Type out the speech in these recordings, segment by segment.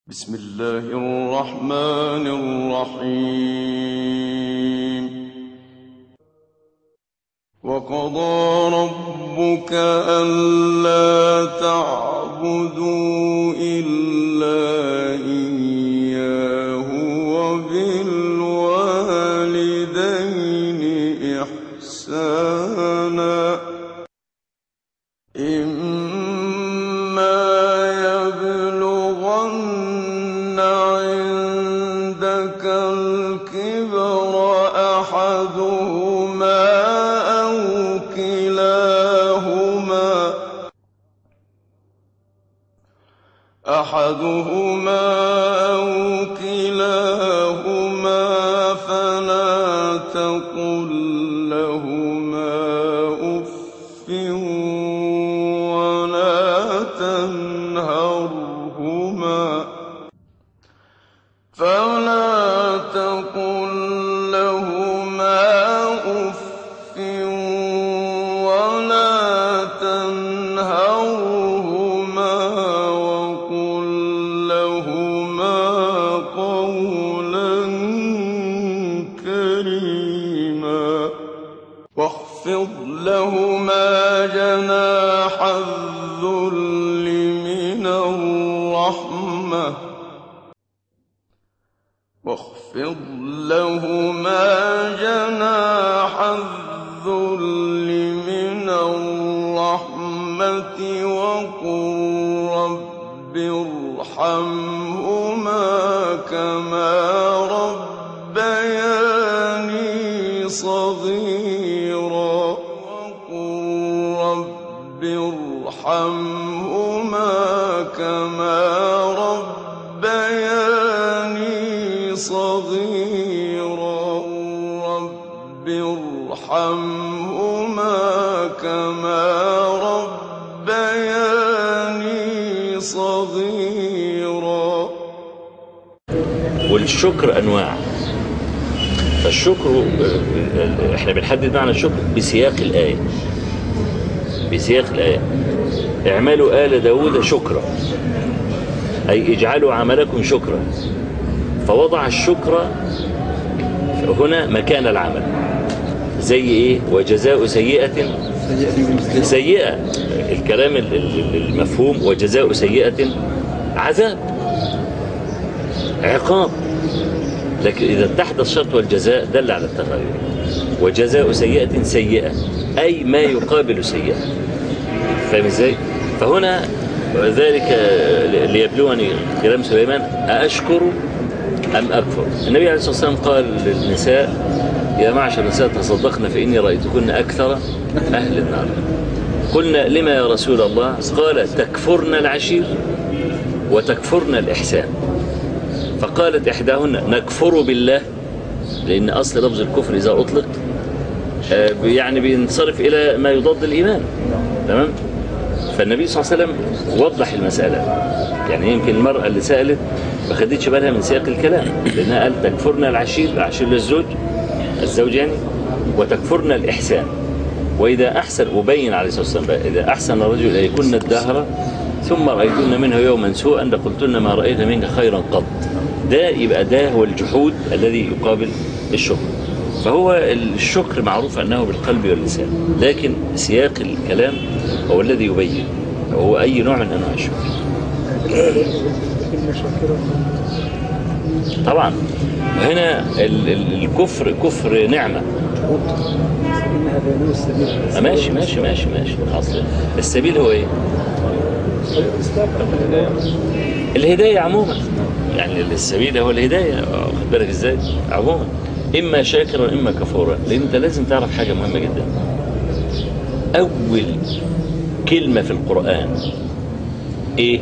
بسم الله الرحمن الرحيم وقضى ربك ألا تعبدوا إلا إياه وبالوالدين إحسانا إما يبلغن عندك الكبر أحدهما أو كلاهما أحدهما أو كلاهما فلا تقل لهما أف ولا تنهرهما فلا تقل لهما أف ولا تنهرهما وقل لهما قولا كريما واخفض لهما جناح الذل من الرحمة واخفض لهما جناح الذل من الرحمة وقل رب ارحمهما كما ربياني صغيرا وقل رب ارحمهما كما ربياني صغيرا رب ارحمهما كما ربياني صغيرا والشكر انواع فالشكر آه، احنا بنحدد معنى الشكر بسياق الايه بسياق الايه اعملوا ال داود شكرا اي اجعلوا عملكم شكرا فوضع الشكر هنا مكان العمل زي ايه وجزاء سيئه سيئه الكلام ال- ال- المفهوم وجزاء سيئه عذاب عقاب لكن إذا اتحد الشرط والجزاء دل على التغير وجزاء سيئة سيئة أي ما يقابل سيئة فاهم ازاي؟ فهنا ذلك ليبلوني كلام سليمان أأشكر أم أكفر النبي عليه الصلاة والسلام قال للنساء يا معشر النساء تصدقن فإني رأيتكن أكثر أهل النار قلنا لما يا رسول الله قال تكفرن العشير وتكفرن الإحسان فقالت إحداهن نكفر بالله لأن أصل لفظ الكفر إذا أطلق آه، يعني بينصرف إلى ما يضاد الإيمان تمام فالنبي صلى الله عليه وسلم وضح المسألة يعني يمكن المرأة اللي سألت ما خدتش بالها من سياق الكلام لأنها قال تكفرنا العشير العشير للزوج الزوج يعني وتكفرنا الإحسان وإذا أحسن وبين عليه الصلاة والسلام بقى، إذا أحسن الرجل إليكن الدهر ثم رأيتن منه يوما سوءا لقلتن ما رأيت منك خيرا قط ده يبقى ده هو الجحود الذي يقابل الشكر فهو الشكر معروف أنه بالقلب واللسان لكن سياق الكلام هو الذي يبين هو أي نوع من أنواع الشكر كلمة شاكرة طبعا وهنا ال- ال- الكفر كفر نعمة شروط إن هذا السبيل ماشي ماشي ماشي ماشي أصل السبيل هو إيه الإسلام الهداية عموما يعني السبيل هو الهداية واخد بالك ازاي عموما اما شاكرا اما كفورا لان انت لازم تعرف حاجة مهمة جدا اول كلمة في القرآن ايه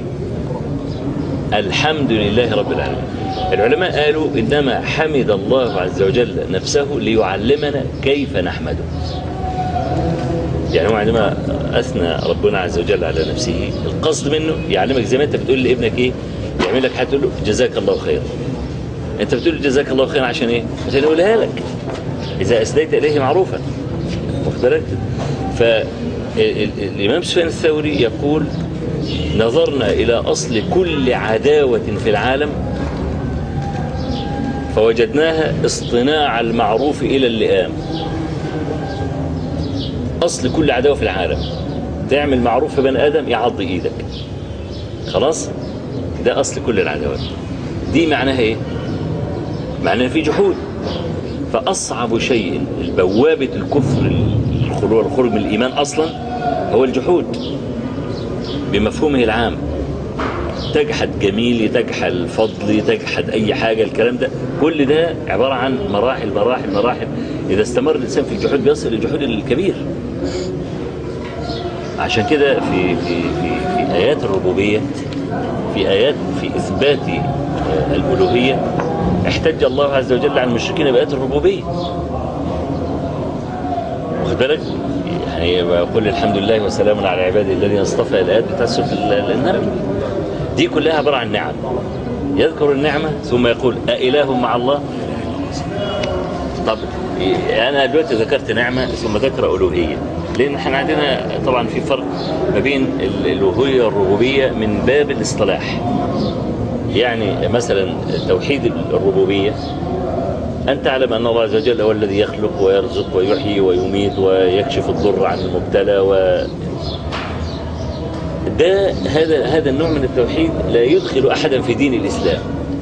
الحمد لله رب العالمين العلماء قالوا انما حمد الله عز وجل نفسه ليعلمنا كيف نحمده يعني هو عندما اثنى ربنا عز وجل على نفسه القصد منه يعلمك زي ما انت بتقول لابنك ايه يعمل لك حاجه تقول له جزاك الله خيرا انت بتقول له جزاك الله خيرا عشان ايه عشان يقولها لك اذا اسديت اليه معروفا واخد بالك فالامام سفيان الثوري يقول نظرنا إلى أصل كل عداوة في العالم فوجدناها اصطناع المعروف إلى اللئام أصل كل عداوة في العالم تعمل معروف في بني آدم يعض إيدك خلاص ده أصل كل العداوات دي معناها إيه معناها في جحود فأصعب شيء البوابة الكفر الخروج الخروج من الإيمان أصلا هو الجحود بمفهومه العام تجحد جميلي تجحد فضلي تجحد أي حاجة الكلام ده كل ده عبارة عن مراحل مراحل مراحل إذا استمر الإنسان في الجحود بيصل للجحود الكبير عشان كده في في في في آيات الربوبية في آيات في إثبات آه، الألوهية احتج الله عز وجل على المشركين بآيات الربوبية واخد بالك يعني يقول الحمد لله وسلام على عباده الذين اصطفى الآيات بتاع سورة ال- النمل دي كلها عبارة عن نعم يذكر النعمة ثم يقول أإله مع الله طب أنا دلوقتي ذكرت نعمة ثم ذكر ألوهية لأن احنا عندنا طبعا في فرق ما بين الألوهية والربوبية من باب الاصطلاح يعني مثلا توحيد الربوبية أن تعلم أن الله عز وجل هو الذي يخلق ويرزق ويحيي ويميت ويكشف الضر عن المبتلى و ده هذا هذا النوع من التوحيد لا يدخل أحدا في دين الإسلام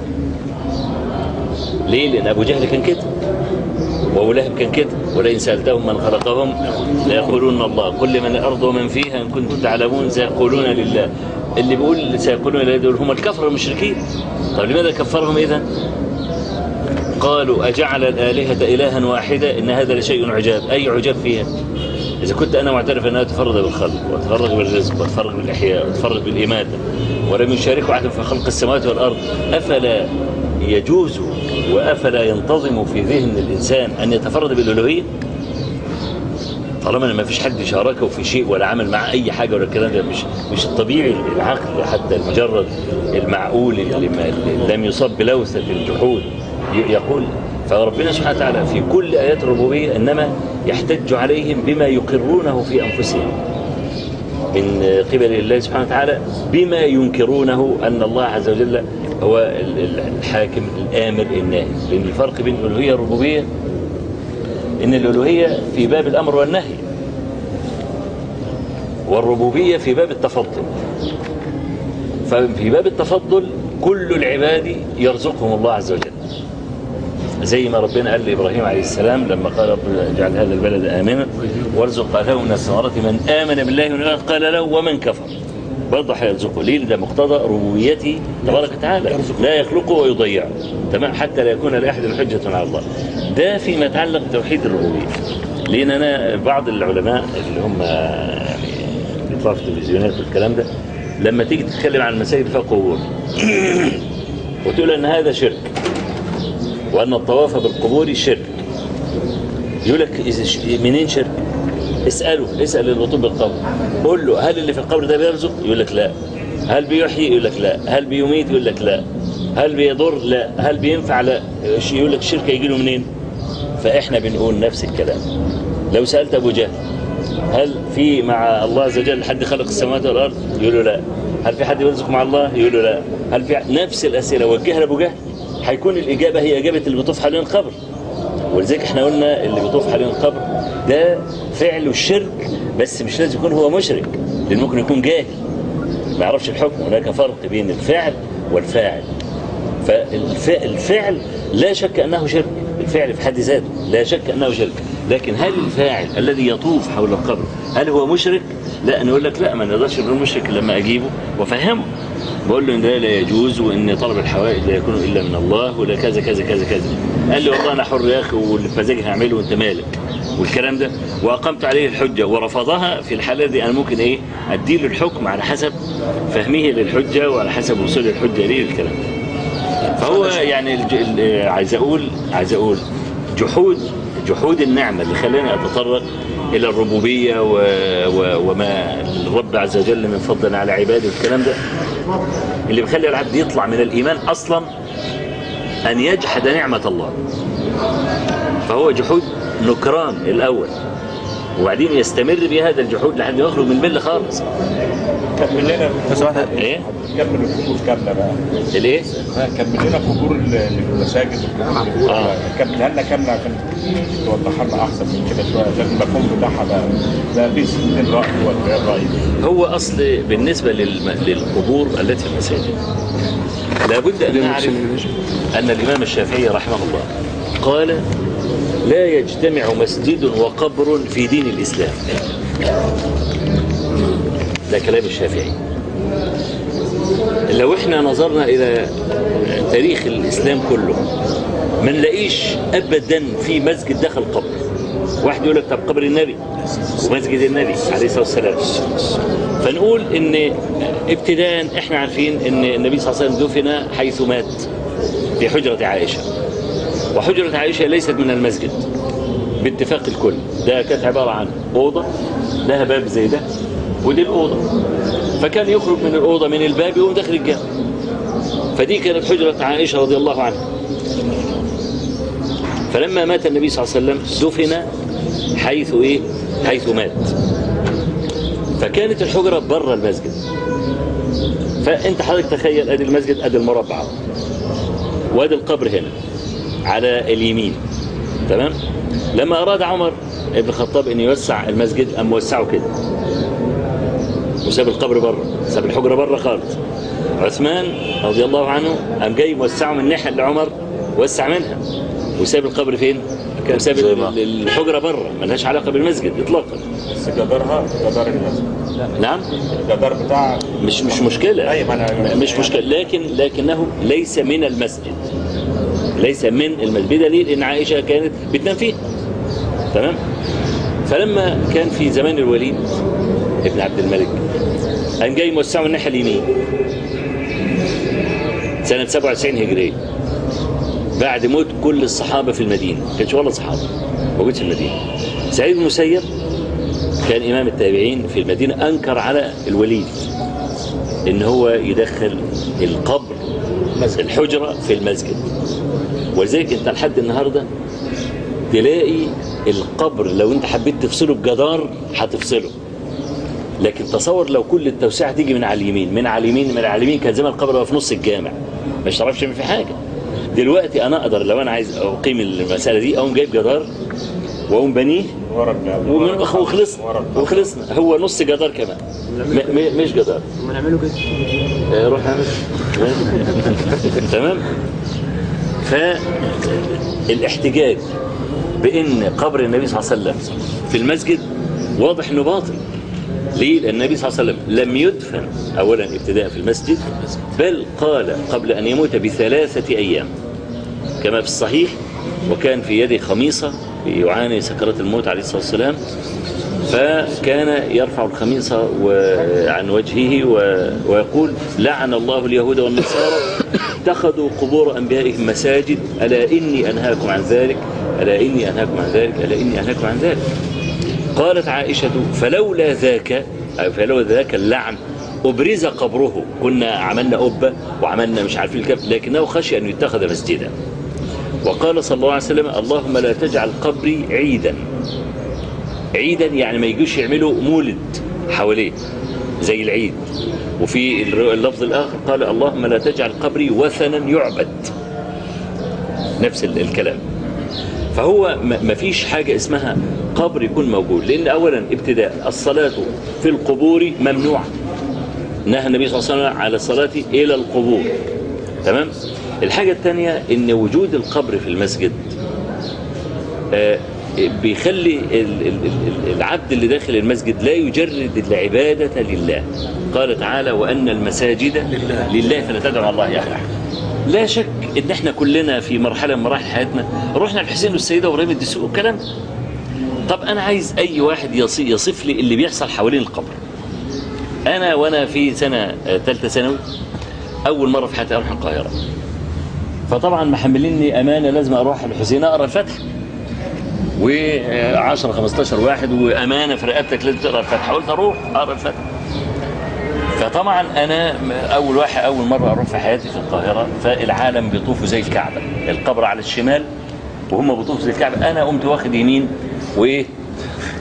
ليه؟ لأن أبو جهل كان كده وأبو لهب كان كده ولئن سألتهم من خلقهم ليقولون الله قل من الأرض ومن فيها إن كنتم تعلمون سيقولون لله اللي بيقول سيقولون لله دول هم الكفر المشركين طب لماذا كفرهم إذا؟ قالوا أجعل الآلهة إلها واحدة إن هذا لشيء عجاب أي عجاب فيها إذا كنت أنا معترف أنها تفرد بالخلق وتفرد بالرزق وتفرد بالإحياء وتفرد بالإماتة ولم يشاركوا أحد في خلق السماوات والأرض أفلا يجوز وأفلا ينتظم في ذهن الإنسان أن يتفرد بالألوهية طالما إن ما فيش حد شاركه في شيء ولا عمل معه أي حاجة ولا الكلام ده مش مش الطبيعي العقل حتى المجرد المعقول اللي, ما اللي لم يصاب بلوثة الجحود ي- يقول فربنا سبحانه وتعالى في كل آيات الربوبية إنما يحتج عليهم بما يقرونه في أنفسهم من قبل الله سبحانه وتعالى بما ينكرونه أن الله عز وجل هو ال- ال- الحاكم الآمر الناهي لأن الفرق بين الألوهية والربوبية إن الألوهية في باب الأمر والنهي والربوبية في باب التفضل ففي باب التفضل كل العباد يرزقهم الله عز وجل زي ما ربنا قال لإبراهيم عليه السلام لما قال رب اجعل هذا البلد آمنا وارزق أهله من الثمرات من آمن بالله واليوم الآخر قال له ومن كفر برضه هيرزقه ليه ده مقتضى ربوبيته تبارك وتعالى لا يخلقه ويضيعه تمام حتى لا يكون لأحد حجة على الله ده فيما يتعلق بتوحيد الربوبية لأن أنا بعض العلماء اللي هم يعني بيطلعوا في التلفزيونات والكلام ده لما تيجي تتكلم عن المساجد فيها قبور وتقول ان هذا شرك وان الطواف بالقبور شرك يقول لك إذا ش- منين شرك اساله اسال اللي بيطوف بالقبر قول له هل اللي في القبر ده بيرزق يقول لك لا هل بيحيي يقول لك لا هل بيميت يقول لك لا هل بيضر لا هل بينفع لا ش- يقول لك الشرك هيجي له منين فاحنا بنقول نفس الكلام لو سالت ابو جهل هل في مع الله عز وجل حد خلق السماوات والارض يقول له لا هل في حد بيرزق مع الله يقول له لا هل في نفس الاسئله وجهها لابو جهل هيكون الاجابه هي اجابه اللي بيطوف حوالين القبر ولذلك احنا قلنا اللي بيطوف حوالين القبر ده فعل الشرك بس مش لازم يكون هو مشرك لان ممكن يكون جاهل ما يعرفش الحكم هناك فرق بين الفعل والفاعل فالفعل لا شك انه شرك الفعل في حد ذاته لا شك انه شرك لكن هل الفاعل الذي يطوف حول القبر هل هو مشرك لا انا اقول لك لا ما نقدرش نقول مشرك لما اجيبه وافهمه بقول له ان ده لا يجوز وان طلب الحوائج لا يكون الا من الله ولا كذا كذا كذا كذا قال لي والله انا حر يا اخي واللي في مزاجي هعمله وانت مالك والكلام ده واقمت عليه الحجه ورفضها في الحاله دي انا ممكن ايه اديله الحكم على حسب فهمه للحجه وعلى حسب وصول الحجه ليه الكلام ده فهو يعني الج... ال- عايز اقول عايز اقول جحود جحود النعمه اللي خلاني اتطرق الى الربوبيه و... و... وما الرب عز وجل من فضل على عباده والكلام ده اللي بيخلي العبد يطلع من الايمان اصلا ان يجحد نعمه الله فهو جحود نكران الاول وبعدين يستمر بهذا الجحود لحد ما يخرج من المله خالص كمل لنا بس واحدة ايه كمل القبور كامله بقى الايه كمل لنا قبور ال- المساجد والقبور آه. كملها لنا كامله عشان توضحها لنا احسن من كده شويه عشان المفهوم بتاعها بقى بقى في ستين راي ولا غير راي هو اصل بالنسبه للم... للقبور التي في المساجد لابد ان نعرف ان الامام الشافعي رحمه الله قال لا يجتمع مسجد وقبر في دين الاسلام ده كلام الشافعي لو احنا نظرنا الى تاريخ الاسلام كله ما نلاقيش ابدا في مسجد دخل قبر واحد يقول لك طب قبر النبي ومسجد النبي عليه الصلاه والسلام فنقول ان ابتداء احنا عارفين ان النبي صلى الله عليه وسلم دفن حيث مات في حجره عائشه وحجره عائشه ليست من المسجد باتفاق الكل ده كانت عباره عن اوضه لها باب زي ده ودي الاوضه فكان يخرج من الاوضه من الباب يقوم داخل الجامع فدي كانت حجره عائشه رضي الله عنها فلما مات النبي صلى الله عليه وسلم دفن حيث ايه حيث مات فكانت الحجره بره المسجد فانت حضرتك تخيل ادي المسجد ادي المربع وادي القبر هنا على اليمين تمام لما اراد عمر ابن الخطاب ان يوسع المسجد قام موسعه كده وساب القبر بره ساب الحجره بره خالص عثمان رضي الله عنه قام جاي موسعه من الناحيه اللي عمر وسع منها وساب القبر فين؟ وساب زي ما- ال- الحجره بره ملهاش علاقه بالمسجد اطلاقا بس جدارها جدار المسجد نعم الجدار بتاع مش مش مشكله أيوة، ما أنا- مش مشكله لكن لكنه ليس من المسجد ليس من المسجد بدليل ان عائشه كانت بتنام فيه تمام فلما كان في زمان الوليد ابن عبد الملك قام جاي موسعه من الناحيه اليمين سنه 97 هجريه بعد موت كل الصحابه في المدينه ما كانش ولا صحابه موجود في المدينه سعيد بن المسيب كان امام التابعين في المدينه انكر على الوليد ان هو يدخل القبر الحجره في المسجد ولذلك انت لحد النهارده تلاقي القبر لو انت حبيت تفصله بجدار هتفصله لكن تصور لو كل التوسعه تيجي من على اليمين من على اليمين من على اليمين كان زمان القبر بقى في نص الجامع مش تعرفش تعمل في حاجه دلوقتي انا اقدر لو انا عايز اقيم المساله دي اقوم جايب جدار واقوم بنيه ورا ال- ومن ورا- وخلصنا ورا ال- وخلصنا هو نص جدار كمان م- م- مش جدار ما نعمله كده آه، روح اعمل تمام فالاحتجاج بان قبر النبي صلى الله عليه وسلم في المسجد واضح انه باطل ليه؟ لأن النبي صلى الله عليه وسلم لم يدفن أولا ابتداء في المسجد بل قال قبل أن يموت بثلاثة أيام كما في الصحيح وكان في يده خميصة يعاني سكرات الموت عليه الصلاة والسلام فكان يرفع الخميصة و- عن وجهه و- ويقول لعن الله اليهود والنصارى اتخذوا قبور أنبيائهم مساجد ألا إني أنهاكم عن ذلك ألا إني أنهاكم عن ذلك ألا إني أنهاكم عن ذلك قالت عائشة فلولا ذاك أو فلولا ذاك اللعن أبرز قبره كنا عملنا قبة وعملنا مش عارفين الكف لكنه خشي أن يتخذ مسجدا وقال صلى الله عليه وسلم اللهم لا تجعل قبري عيدا عيدا يعني ما يجوش يعملوا مولد حواليه زي العيد وفي اللفظ الآخر قال اللهم لا تجعل قبري وثنا يعبد نفس ال- الكلام فهو ما فيش حاجة اسمها قبر يكون موجود لأن أولا ابتداء الصلاة في القبور ممنوعة نهى النبي صلى الله عليه وسلم على الصلاة إلى القبور تمام الحاجة الثانية إن وجود القبر في المسجد آه، بيخلي ال- ال- ال- العبد اللي داخل المسجد لا يجرد العبادة لله قال تعالى وأن المساجد لله, لله فلا تدعوا مع الله أحد لا شك ان احنا كلنا في مرحله من مراحل حياتنا رحنا الحسين والسيده وابراهيم الدسوق والكلام ده. طب انا عايز اي واحد يص- يصف لي اللي بيحصل حوالين القبر انا وانا في سنه ثالثه ثانوي اول مره في حياتي اروح القاهره فطبعا محمليني امانه لازم اروح الحسين اقرا الفتح و10 15 واحد وامانه في رقبتك لازم تقرا الفتح قلت اروح اقرا الفتح فطبعا انا اول واحد اول مره اروح في حياتي في القاهره فالعالم بيطوفوا زي الكعبه القبر على الشمال وهم بيطوفوا زي الكعبه انا قمت واخد يمين وايه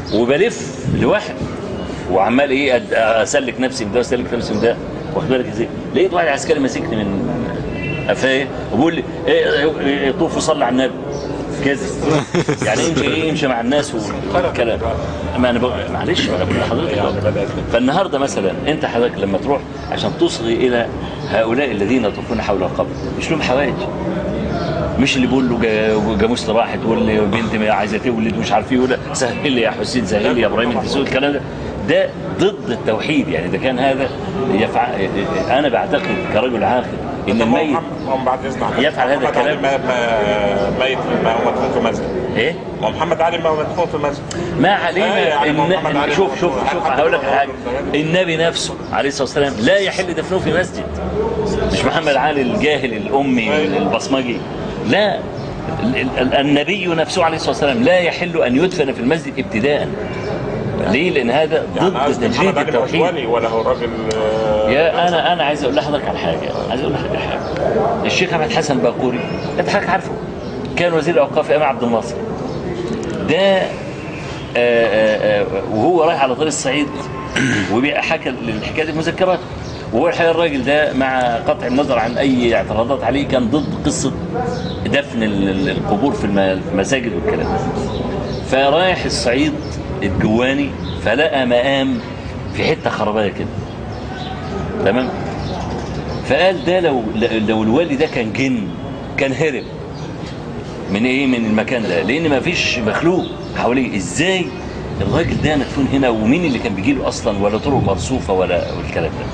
وبلف لوحدي وعمال ايه أد- اسلك نفسي من ده واسلك نفسي من ده واخد بالك ازاي لقيت واحد عسكري ماسكني من قفايا وبيقول لي إيه إيه إيه طوف وصلي على النبي كذا يعني امشي ايه امشي مع الناس والكلام ما انا بقول معلش انا بقول لحضرتك أهو. فالنهارده مثلا انت حضرتك لما تروح عشان تصغي الى هؤلاء الذين يطوفون حول القبر مش لهم حوائج مش اللي بيقول له جا- جاموسه راحت واللي بنت ما عايزه تولد مش عارف ايه يقول لها سهل لي يا حسين سهل لي يا ابراهيم انت تسوي الكلام ده ده ضد التوحيد يعني ده كان هذا يفعل انا بعتقد كرجل عاقل ان طب هو الميت محمد- هو بعد اذن حضرتك، يفعل هذا محمد علي الكلام. ما ما ميت ما هو مدفون في مسجد ايه ما محمد علي ما هو مدفون في مسجد ما آه، علينا يعني إن محمد علي شوف شوف هل شوف حد هقول لك يقول حاجه له النبي نفسه عليه الصلاه والسلام لا يحل دفنه في مسجد مش محمد علي الجاهل الامي البصمجي لا ال- ال- النبي نفسه عليه الصلاه والسلام لا يحل ان يدفن في المسجد ابتداء ليه؟ لان هذا يعني ضد قصدي تجريد محمد علي مش التوحيد ولي ولا هو راجل آه، يا انا انا عايز اقول لحضرتك على حاجه عايز اقول لحضرتك على حاجه الشيخ احمد حسن باقوري انت حضرتك عارفه كان وزير الاوقاف ايام عبد الناصر ده آه، آه، آه، وهو رايح على طريق الصعيد وحكى الحكايه دي في مذكراته وهو الحقيقه الراجل ده مع قطع النظر عن اي اعتراضات عليه كان ضد قصه دفن ال- ال- القبور في الم- في المساجد والكلام ده فرايح الصعيد الجواني فلقى مقام في حته خربايه كده تمام فقال ده لو لو الوالي ده كان جن كان هرب من ايه من المكان ده لان ما فيش مخلوق حواليه ازاي الراجل ده مدفون هنا ومين اللي كان بيجي له اصلا ولا طرق مرصوفه ولا والكلام ده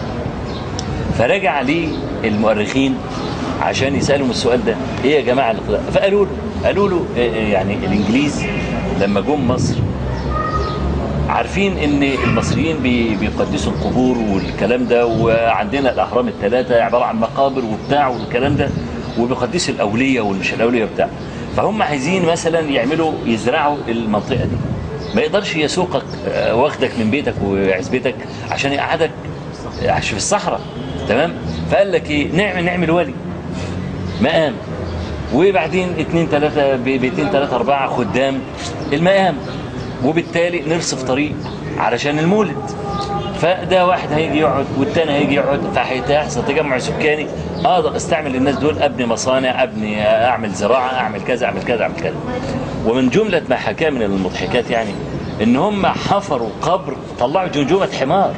فرجع عليه المؤرخين عشان يسالهم السؤال ده ايه يا جماعه اللي طلع فقالوا له قالوا له إيه إيه يعني الانجليز لما جم مصر عارفين ان المصريين بي- بيقدسوا القبور والكلام ده وعندنا الاهرام الثلاثه عباره عن مقابر وبتاع والكلام ده وبيقدسوا الاوليه والمش الاوليه وبتاع فهم عايزين مثلا يعملوا يزرعوا المنطقه دي ما يقدرش يسوقك آه، واخدك من بيتك وعزبتك عشان يقعدك عش في الصحراء تمام فقال لك ايه نعمل نعمل ولي مقام وبعدين اتنين تلاتة بيتين تلاتة أربعة خدام المقام وبالتالي نرصف طريق علشان المولد فده واحد هيجي يقعد والتاني هيجي يقعد فهيحصل تجمع سكاني اقدر استعمل الناس دول ابني مصانع ابني اعمل زراعه اعمل كذا اعمل كذا اعمل كذا ومن جمله ما حكاه من المضحكات يعني ان هم حفروا قبر طلعوا جمجمه حمار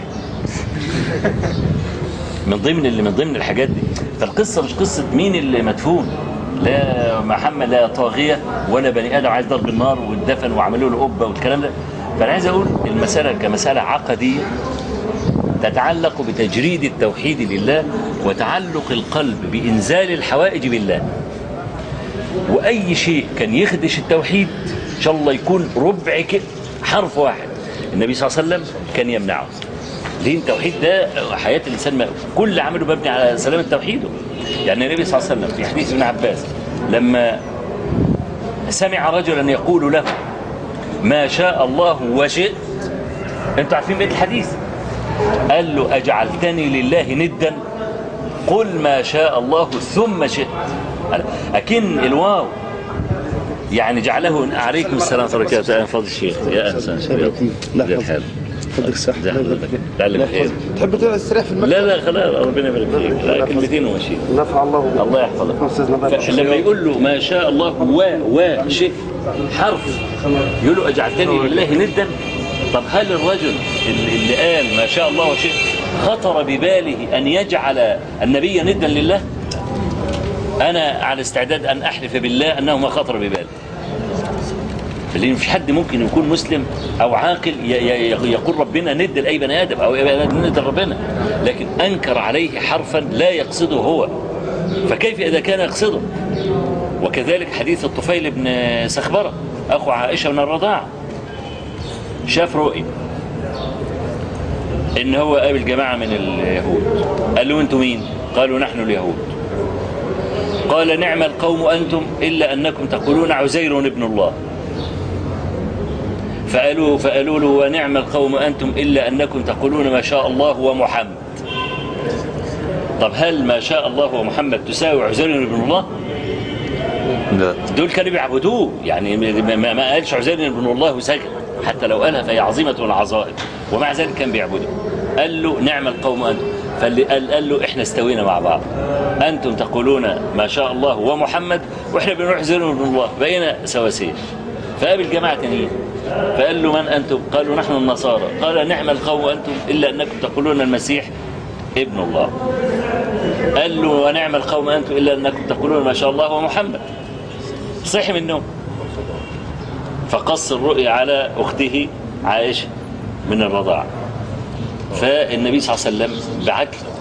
من ضمن اللي من ضمن الحاجات دي فالقصه مش قصه مين اللي مدفون لا محمد لا طاغيه ولا بني ادم عايز ضرب النار واتدفن وعملوا له قبه والكلام ده فانا عايز اقول المساله كمساله عقديه تتعلق بتجريد التوحيد لله وتعلق القلب بانزال الحوائج بالله واي شيء كان يخدش التوحيد ان شاء الله يكون ربع كده حرف واحد النبي صلى الله عليه وسلم كان يمنعه ليه التوحيد ده حياه الانسان ما كل عمله مبني على سلامه توحيده يعني النبي صلى الله عليه وسلم في حديث ابن عباس لما سمع رجلا يقول له ما شاء الله وشئت انتوا عارفين بيت الحديث قال له اجعلتني لله ندا قل ما شاء الله ثم شئت اكن الواو يعني جعله عليكم السلام ورحمه الله وبركاته فضل الشيخ يا اهلا وسهلا لا، زي الحال فضلك صح زي حضرتك تعلم خير تحب تستريح في المكتب لا لا خلاص ربنا يبارك فيك لا كلمتين وماشي نفع الله الله يحفظك أستاذنا بارك. لما يقول له ما شاء الله و و شيء حرف يقول له اجعلتني لله ندا طب هل الرجل اللي اللي قال ما شاء الله وشيء خطر بباله ان يجعل النبي ندا لله انا على استعداد ان احلف بالله انه ما خطر ببالي لان مفيش حد ممكن يكون مسلم او عاقل ي- ي- يقول ربنا ند لاي بني ادم او أي بني آدم ند لربنا لكن انكر عليه حرفا لا يقصده هو فكيف اذا كان يقصده وكذلك حديث الطفيل بن سخبره اخو عائشه من الرضاعه شاف رؤيا ان هو قابل جماعه من اليهود قال له انتم مين قالوا نحن اليهود قال نعم القوم انتم الا انكم تقولون عزير ابن الله فقالوا فقالوا له ونعم القوم انتم الا انكم تقولون ما شاء الله ومحمد طب هل ما شاء الله ومحمد تساوي عزير ابن الله لا دول كانوا بيعبدوه يعني ما- ما ما قالش عزير ابن الله وسكت حتى لو قالها فهي عظيمة العظائم ومع ذلك كان بيعبده قال له نعم القوم أنتم فاللي قال, قال له احنا استوينا مع بعض أنتم تقولون ما شاء الله ومحمد واحنا بنروح زيرو من الله بقينا سواسية فقابل جماعة تانيين فقال له من أنتم قالوا نحن النصارى قال نعم القوم أنتم إلا أنكم تقولون المسيح ابن الله قال له ونعم القوم أنتم إلا أنكم تقولون ما شاء الله ومحمد صحي من النوم فقص الرؤيا على أخته عائشة من الرضاعة فالنبي صلى الله عليه وسلم بعت له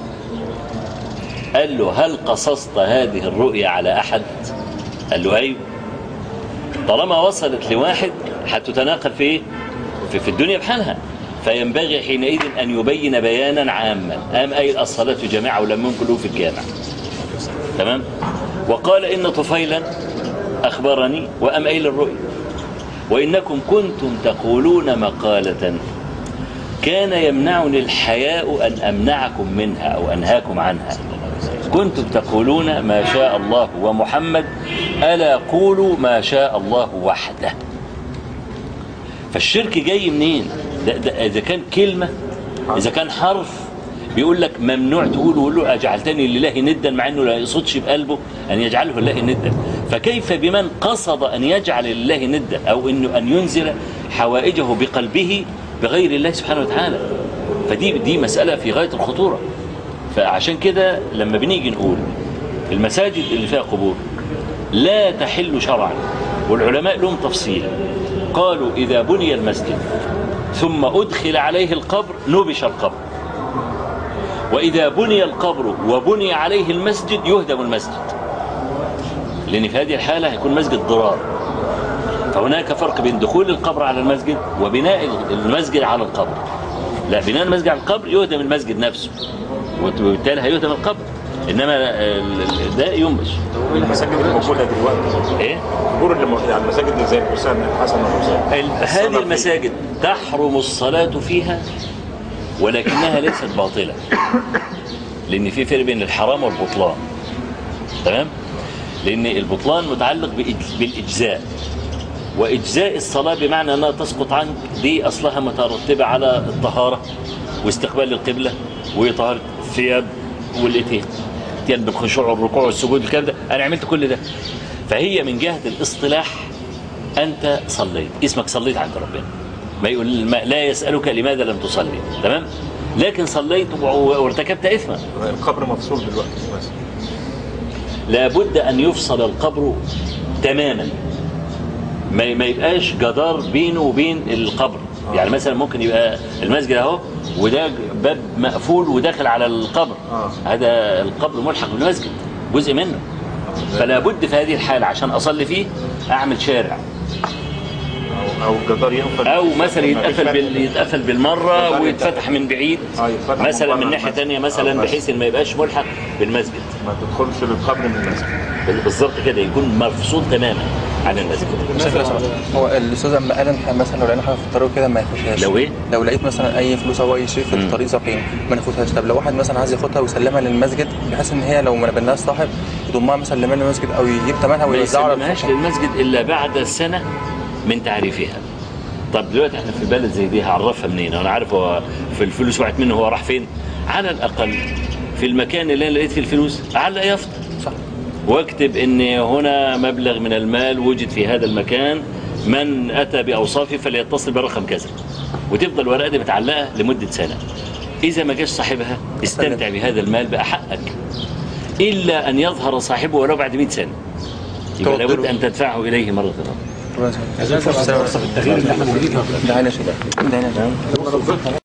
قال له هل قصصت هذه الرؤيا على أحد قال له أيوه طالما وصلت لواحد هتتناقل في ايه؟ في, في الدنيا بحالها فينبغي حينئذ أن يبين بيانا عاما قام قايل الصلاة جماعة ولم ينقلوا في الجامع تمام وقال إن طفيلا أخبرني وأم قايل الرؤيا وإنكم كنتم تقولون مقالة كان يمنعني الحياء أن أمنعكم منها أو أنهاكم عنها كنتم تقولون ما شاء الله ومحمد ألا قولوا ما شاء الله وحده فالشرك جاي منين ده ده إذا كان كلمة إذا كان حرف بيقول لك ممنوع تقول وقول له أجعلتني لله ندا مع أنه لا يقصدش بقلبه أن يجعله لله ندا فكيف بمن قصد أن يجعل لله ندا أو أنه أن ينزل حوائجه بقلبه بغير الله سبحانه وتعالى فدي دي مسألة في غاية الخطورة فعشان كده لما بنيجي نقول المساجد اللي فيها قبور لا تحل شرعا والعلماء لهم تفصيل قالوا إذا بني المسجد ثم أدخل عليه القبر نبش القبر وإذا بني القبر وبني عليه المسجد يهدم المسجد لأن في هذه الحالة هيكون مسجد ضرار فهناك فرق بين دخول القبر على المسجد وبناء المسجد على القبر لا بناء المسجد على القبر يهدم المسجد نفسه وبالتالي هيهدم القبر انما ال- ال- ده ينبش المساجد اللي موجوده دلوقتي ايه القبور اللي موجوده على المساجد اللي زي الحسين الحسن والحسين ال- هذه المساجد تحرم الصلاة فيها ولكنها ليست باطلة لأن في فرق بين الحرام والبطلان تمام لأن البطلان متعلق بإج- بالإجزاء وإجزاء الصلاة بمعنى أنها تسقط عنك دي أصلها مترتبة على الطهارة واستقبال القبلة وطهارة الثياب والإتيان الاتيان بالخشوع والركوع والسجود الكلام ده أنا عملت كل ده فهي من جهة الاصطلاح أنت صليت اسمك صليت عند ربنا ما يقول ما لا يسألك لماذا لم تصلي تمام لكن صليت و- وارتكبت إثما القبر مفصول دلوقتي مثلا لابد أن يفصل القبر تماما ما ما يبقاش جدار بينه وبين القبر يعني مثلا ممكن يبقى المسجد اهو وده باب مقفول وداخل على القبر آه. هذا القبر ملحق بالمسجد جزء منه فلا بد في هذه الحالة عشان أصلي فيه أعمل شارع او او جدار ينفذ أو مثلا ما فيش يتقفل فتح. بال... يتقفل بالمرة جدار ويتفتح من بعيد آه، يتفتح من مثلا بره من ناحية المسجد. تانية آه، مثلا بس. بحيث إن ما يبقاش ملحق بالمسجد ما تدخلش للقبر من المسجد بالظبط كده يكون مفصول تماما عن المسجد هو الاستاذ اما قال إن مثلا لو لقينا حاجه في الطريق كده ما ياخدهاش لو إيه؟ لو لقيت مثلا اي فلوس او اي شيء في مم. الطريق زقيم ما ناخدهاش طب لو واحد مثلا عايز ياخدها ويسلمها للمسجد بحيث ان هي لو ما نبلناش صاحب يضمها مثلا لمال المسجد او يجيب ثمنها ما ويوزعها على يسلمهاش الفقراء. للمسجد الا بعد سنه من تعريفها طب دلوقتي احنا في بلد زي دي هعرفها منين انا عارف هو في الفلوس وقعت منه هو راح فين على الاقل في المكان اللي انا لقيت فيه الفلوس اعلق يافطه صح واكتب ان هنا مبلغ من المال وجد في هذا المكان من اتى باوصافه فليتصل برقم كذا وتفضل الورقه دي متعلقه لمده سنه اذا ما جاش صاحبها استمتع بهذا المال بقى حقك الا ان يظهر صاحبه ولو بعد 100 سنه يبقى توكله. لابد ان تدفعه اليه مره اخرى ربنا يسلمك. ده عين يا شيخ. ده عين يا شيخ.